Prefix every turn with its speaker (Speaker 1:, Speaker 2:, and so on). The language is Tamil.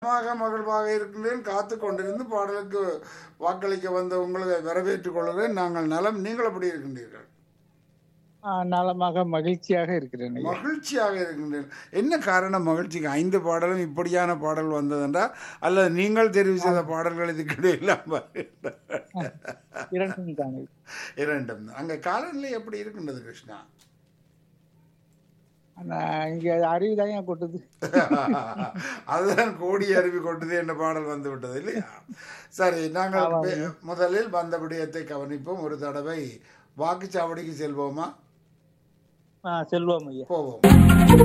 Speaker 1: நலமாக மகிழ்வாக இருக்கின்றேன் காத்து கொண்டிருந்து பாடலுக்கு வாக்களிக்க வந்த உங்களை வரவேற்றுக் கொள்கிறேன் நாங்கள் நலம் நீங்கள் எப்படி இருக்கின்றீர்கள்
Speaker 2: ஆ, நலமாக மகிழ்ச்சியாக இருக்கிறேன் ஐயா.
Speaker 1: மகிழ்ச்சியாக இருக்கின்றேன் என்ன காரணம் மகிழ்ச்சிக்கு ஐந்து பாடலும் இப்படியான பாடல் வந்ததென்றா அல்லது நீங்கள் தெரிவு செய்த பாடல்கள் இதுக்கிடையே இல்லாமல்
Speaker 2: இரண்டும் தானே
Speaker 1: இரண்டும் தான். அங்க காலநிலை எப்படி இருக்கின்றது கிருஷ்ணா
Speaker 2: நான் இங்க அறிவு தான் ஏன் கொட்டுது
Speaker 1: அதுதான் கோடி அருவி கொண்டது என்ற பாடல் வந்து விட்டது இல்லையா சரி நாங்கள் பே- முதலில் வந்த விடயத்தை கவனிப்போம் ஒரு தடவை வாக்குச்சாவடிக்கு செல்வோமா
Speaker 2: ஆ, செல்வம் ஐயா
Speaker 1: போவோம்